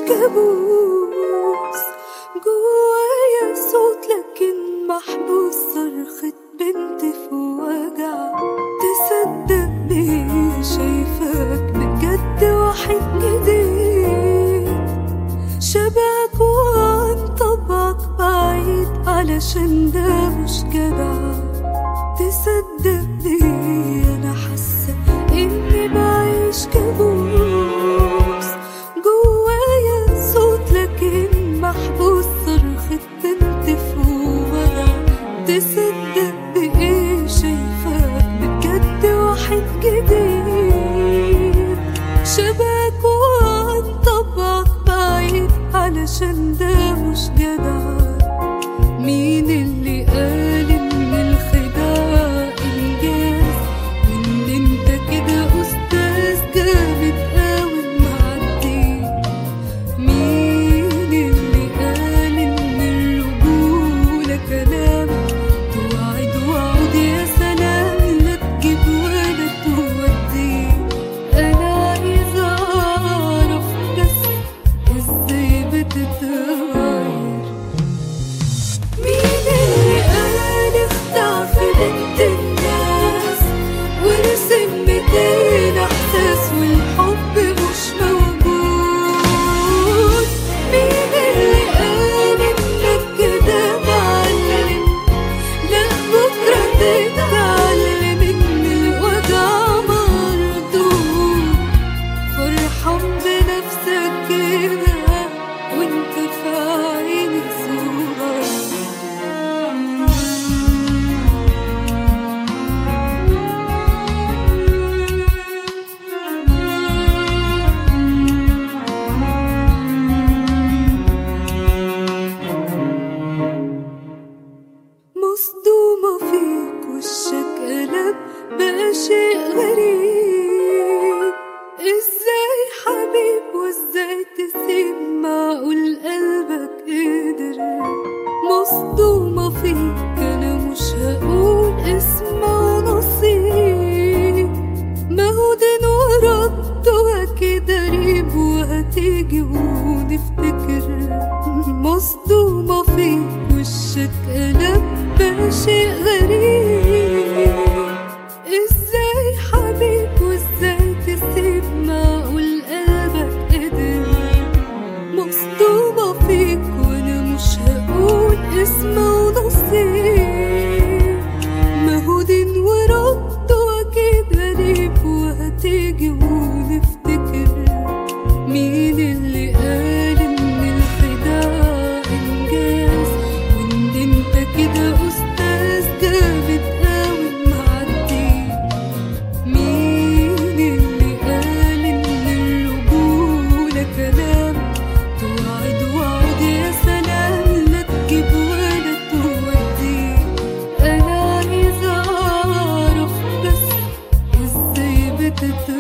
كابوس جوايا صوت لكن محبوس صرخة بنت في وجع تصدق بيه شايفك بجد واحد جديد شبهك وعن طبعك بعيد علشان ده مش جدع تصدق بيه انا حاسه اني بعيش كابوس جوايا صوت لكن محبوس صرخة بنت في وجع تصدق بايه شايفك بجد واحد جديد شبهك وعن طبعك بعيد علشان ده مش جدع مين اللي قال ان الخداع انجاز وان انت كده استاذ جامد قوي معدي مين اللي قال ان الرجوله كلام توعد وعود يا سلام لا تجيب ولا تودي انا عايزه اعرف بس ازاي بتتغير مين اللي قال اخدع في بنت الناس ورسم ميتين احساس والحب مش موجود مين اللي قال انك كده معلم لا بكره تتعلم ان الوجع مردود فرحان بنفسك كده وانت في عيني صغير مصدومة فيك وشك قلب بقى شيء غريب ازاي حبيب وازاي تسيب معقول قلبك قدر مصدومة فيك انا مش هقول اسمه نصيب ما هو دين ورد واكيد قريب وهتيجي ونفتكر مصدومة فيك وشك قلب بقى شيء غريب ازاي حبيب وازاي تسيب معقول قلبك قدر مصدومة فيك وانا مش هقول اسمه نصيب ما هو دين ورد واكيد قريب وهتيجي ونفتكر مين اللي قال ان الخداع انجاز وان انت كده استاذ جامد قوي معدي مين اللي قال ان الرجوله كلام توعد وعود يا سلام لا تجيب ولا تودي انا عايزه اعرف بس ازاي بتتغير